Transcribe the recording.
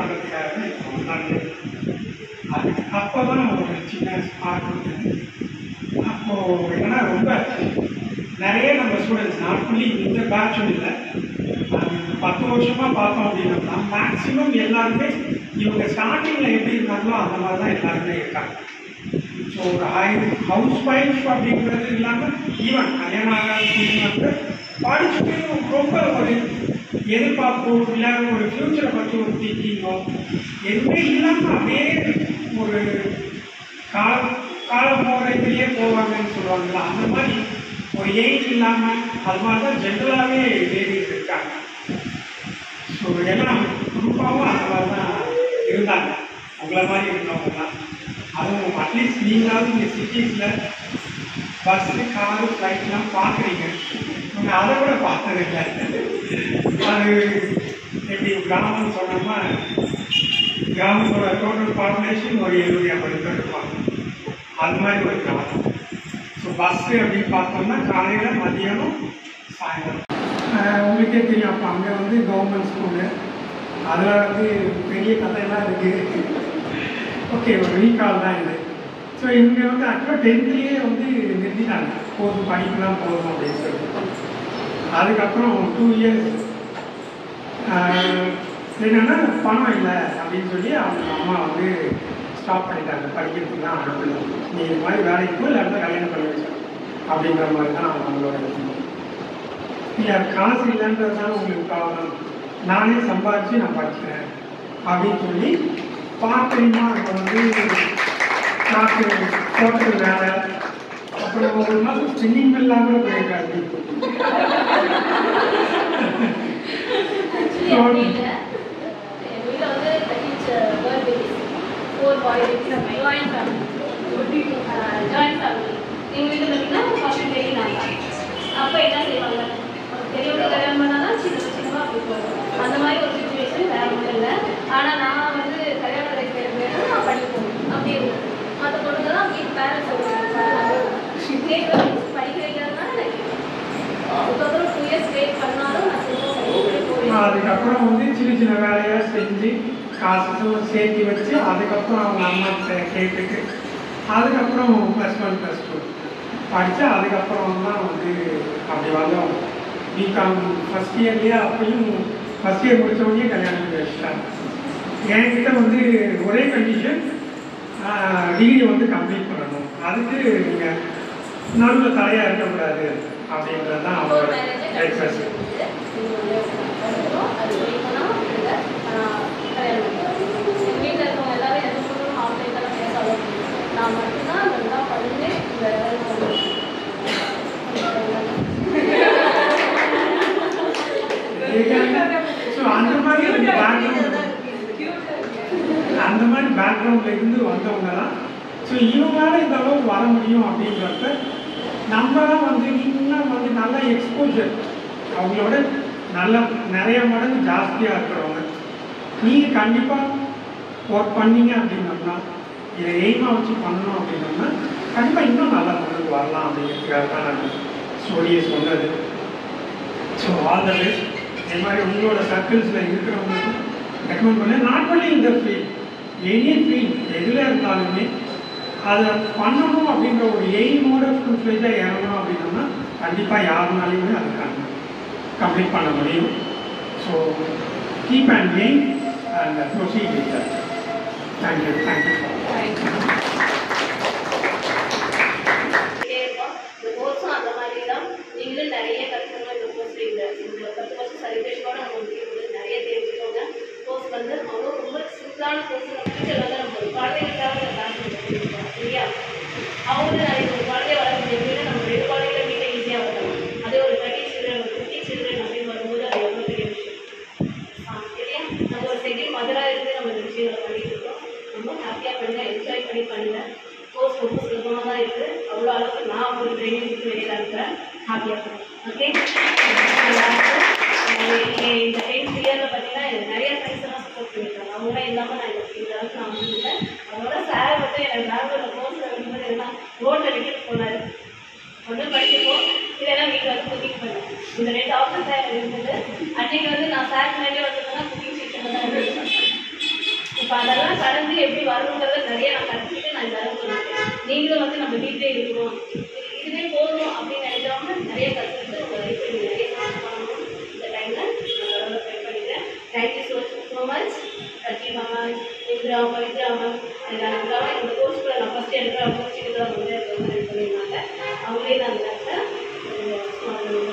பண்ணுறதுக்காக தான் இப்போ வந்தாங்க அது அப்போ தான் ஒரு சின்ன ஸ்பார்க் வந்தது அப்போது என்னன்னா ரொம்ப நிறைய நம்ம ஸ்டூடெண்ட்ஸ் நாட் ஒன்லி இந்த பேட்சும் இல்லை அது பத்து வருஷமாக பார்த்தோம் அப்படின்னா மேக்ஸிமம் எல்லாருமே இவங்க ஸ்டார்டிங்கில் எப்படி இருந்தாங்களோ அந்த மாதிரி தான் எல்லாருமே இருக்காங்க ஸோ ஒரு ஹை ஹவுஸ் ஒய்ஃப் அப்படிங்கிறது இல்லாமல் ஈவன் கல்யாணம் ஆகாத படிச்சுட்டு ரொம்ப ஒரு எதிர்பார்ப்போ இல்லை ஒரு ஃப்யூச்சரை பற்றி ஒரு திங்கிங்கோ எதுவுமே இல்லாமல் அப்படியே ஒரு கால காலம் போகிற இதுலேயே போவாங்கன்னு சொல்லுவாங்களா அந்த மாதிரி ஒரு எய்ட் இல்லாமல் அது மாதிரி தான் ஜென்ரலாகவே லேடிஸ் இருக்காங்க ஸோ எல்லாம் குரூப்பாகவும் அந்த மாதிரி தான் இருந்தாங்க உங்களை மாதிரி இருந்தவங்கலாம் அதுவும் அட்லீஸ்ட் நீங்களாவது இந்த சிட்டிஸில் பஸ்ஸு காரு ஃப்ளைட்லாம் பார்க்குறீங்க நீங்கள் அதை கூட பார்த்ததில்லை அது எப்படி கிராமம்னு சொன்னோம்னா கிராமத்தோட டோட்டல் பாப்புலேஷன் ஒரு எழுபது ஐம்பது பேர் இருப்பாங்க அது மாதிரி ஒரு கிராமம் ஸோ பஸ்ஸு அப்படின்னு பார்த்தோம்னா காலையில் மதியானம் சாயந்தரம் ஆஹ் உங்களுக்கே தெரியும் அப்போ அங்கே வந்து கவர்மெண்ட் ஸ்கூலு அதில் வந்து பெரிய கதையெல்லாம் இருக்குது ஓகே ஒரு ரீகால் தான் இது ஸோ இங்கே வந்து ஆக்சுவலாக டென்த்லேயே வந்து நிறுத்திட்டாங்க போதும் படிக்கலாம் போதும் அப்படின்னு சொல்லிட்டு அதுக்கப்புறம் டூ இயர்ஸ் என்னென்னா பணம் இல்லை அப்படின்னு சொல்லி அவங்க அம்மா வந்து ஸ்டாப் பண்ணிட்டாங்க படிக்கிறதுக்குலாம் அனுப்பல நீ இது மாதிரி வேலைக்கு போய் இல்லாட்டா கல்யாணம் பண்ணி வச்சோம் அப்படிங்கிற மாதிரி தான் அவங்களோட எண்ணம். இல்லை காசு இல்லைன்றது தான் உங்களுக்கு காரணம் நானே சம்பாதிச்சு நான் படிக்கிறேன் அப்படின்னு சொல்லி பார்ட் டைமாக இப்போ வந்து காசு ஹோட்டல் வேலை அப்புறம் ஒரு மாதம் ஸ்பின்னிங் மில்லாம் கூட போயிருக்காரு ஆக்சுவலி அப்படி இல்லை எங்கள் வீட்டில் வந்து teach girl babies for boy babies joint family joint family எங்கள் வீட்டில் பார்த்தீங்கன்னா ஃபஸ்ட்டு பெரிய நான் தான் அப்போ என்ன செய்வாங்க ஒரு பெரியவங்க கல்யாணம் பண்ணால் சின்ன சின்னமாக அப்படி போகும் அந்த மாதிரி ஒரு சுச்சுவேஷன் வேற ஒன்றும் இல்லை ஆனால் நான் வந்து கல்யாணம் வைக்கிற பேர் நான் படிக்க போகணும் அப்படி இருக்கும் மற்ற பொண்ணுங்கெல்லாம் வீட்டு பேரண்ட்ஸ் படிக்க வைக்கிறதுனால நான் கேட்பேன். அதுக்கப்புறம் டூ இயர்ஸ் வெயிட் பண்ணாலும் நான் திரும்ப படிக்கவே போவேன் அதுக்கப்புறம் வந்து சின்ன சின்ன வேலையாக செஞ்சு காசு சேர்த்து வச்சு அதுக்கப்புறம் அவங்க அம்மா கிட்ட கேட்டுட்டு அதுக்கப்புறம் ப்ளஸ் ஒன் ப்ளஸ் டூ படித்து அதுக்கப்புறம் தான் வந்து அப்படி வந்தோம் பிகாம் ஃபஸ்ட் இயர்லேயே அப்பயும் ஃபஸ்ட் இயர் முடிச்ச உடனே கல்யாணம் பண்ணி வச்சுட்டாங்க என்கிட்ட வந்து ஒரே கண்டிஷன் டிகிரி வந்து கம்ப்ளீட் பண்ணணும் அதுக்கு நீங்கள் நடுவில் தலையாக இருக்கக்கூடாது அப்படின்றது தான் ஃபோர் அவங்களோட மேரேஜ் ரெக்வஸ்ட் அது வரைக்கும் தான் இல்லை கல்யாணம் பண்ணிக்கலாம் எங்கள் வீட்டில் இருக்கவங்க எல்லாரும் எந்த பொண்ணும் ஹாஃப் டைம் பேசாத நான் மட்டும்தான் நல்லா படிச்சு இந்த ஸோ அந்த மாதிரி ஒரு பேக்ரவுண்ட் அந்த மாதிரி பேக்ரவுண்ட்ல இருந்து வந்தவங்க தான் ஸோ இவங்களால இந்த அளவுக்கு வர முடியும் அப்படின்றப்ப நம்ம தான் வந்து இன்னும் வந்து நல்ல எக்ஸ்போஜர் அவங்களோட நல்ல நிறைய மடங்கு ஜாஸ்தியாக இருக்கிறவங்க நீங்கள் கண்டிப்பாக ஒர்க் பண்ணீங்க அப்படின்னோம்னா இதை எய்மாக வச்சு பண்ணணும் அப்படின்னோம்னா கண்டிப்பாக இன்னும் நல்லா முன்னுக்கு வரலாம் அப்படிங்கிறதுக்காக தான் நான் ஸ்டோரியை சொன்னது ஸோ ஆல் த பெஸ்ட் இதே மாதிரி உங்களோட சர்க்கிள்ஸில் இருக்கிறவங்களுக்கும் ரெக்கமெண்ட் பண்ணேன் நாட் ஒன்லி இந்த ஃபீல்ட் எனி ஃபீல்ட் எதில் இருந்தாலுமே அதை பண்ணணும் அப்படின்ற ஒரு எய்மோட ஃபுல் ஃப்ளேஜாக இறங்கணும் அப்படின்னோம்னா கண்டிப்பாக யாருனாலையுமே அதுக்கான கம்ப்ளீட் பண்ண முடியும் so keep and aim and proceed with that thank you thank you இருப்போம் இந்த கோர்ஸும் அந்த மாதிரி தான் நீங்களும் நிறைய கற்றுக்கணும் இந்த கோர்ஸ் இந்த இந்த பத்து வருஷம் செலிப்ரேஷனோட நம்ம முடியும் நிறைய தெரிஞ்சுக்கோங்க கோர்ஸ் வந்து அவ்வளோ ரொம்ப சிம்பிளான கோர்ஸ் நம்ம ஃபியூச்சர் வந்து நம்ம ஒரு குழந்தைகளுக்காக இந்த கிளாஸ் கொடுத்துருக்கோம் இல்லையா அவங்களும் நிறைய ஒரு குழந்தைய வளர்ந்து எப்படின்னா நம்ம ரெண்டு குழந்தைகளை மீட்ட ஈஸியாக வரலாம் அதே ஒரு தேர்ட்டி சில்ட்ரன் ஒரு ஃபிஃப்டி சில்ட்ரன் அப்படின்னு வரும்போது அது எவ்வளோ பெரிய விஷயம் ஆ, இல்லையா நம்ம ஒரு செகண்ட் மதராக இருந்து நம்ம இந்த விஷயங்களை பண்ணிட்டு இருக்கோம் ரொம்ப ஹாப்பியாக பண்ணுங்க என்ஜாய் பண்ணி பண்ணுங்க கோர்ஸ் ரொம்ப சுலபமாக தான் இருக்குது அவ்வளோ அளவுக்கு நான் உங்களுக்கு ட்ரைனிங் கொடுத்து வெளியில் இருக்கிறேன் ஹாப்பியாக பண்ணுங்க ஓகே இந்த டென்த் இயரில் பார்த்தீங்கன்னா எனக்கு நிறைய ஃப்ரெண்ட்ஸ் எல்லாம் சப்போர்ட் பண்ணியிருக்காங்க அவங்களாம் இல்லாமல் நான் இந்த இந்த அளவுக்கு நான் வந்திருக்கேன் அதோட சார் மட்டும் எனக்கு பெங்களூரில் கோர்ஸில் வரும்போது எல்லாம் ரோட்டில் விட்டுட்டு போனார் ஒன்றும் படிக்கப்போம் இதெல்லாம் வீட்டில் வந்து குக்கிங் பண்ணேன் இந்த ரெண்டு ஆப்ஷன் தான் எனக்கு இருந்தது அன்னைக்கு வந்து நான் சார் முன்னாடியே வந்திருந்தேன்னா குக்கிங் செக்ஷனில் தான் இருந்தது இப்போ அதெல்லாம் கடந்து எப்படி வரணுங்கிறத நிறைய நான் கற்றுக்கிட்டு நான் இந்த அளவுக்கு வந்துட்டேன் நீங்களும் வந்து நம்ம வீட்டிலே இருக்கணும் இது- இதுவே போதும் அப்படின்னு நினைக்காம நிறைய கற்றுக்கிட்டு உங்கள் லைஃப் நிறைய சக்ஸஸ் பண்ணணும் இந்த டைமில் நான் கடவுளை ப்ரே பண்ணிக்கிறேன் thank you so so much Sachi மாமா இந்திரா பவித்ரா மேம் எல்லாருக்காக இந்த கோர்ஸ்க்குள்ள நான் ஃபஸ்ட்டு எடுக்கிற கோச்சிக்கு தான் வந்து ரொம்ப ஹெல்ப் பண்ணியிருந்தாங்க அவங்களே நான் இந்த இடத்துல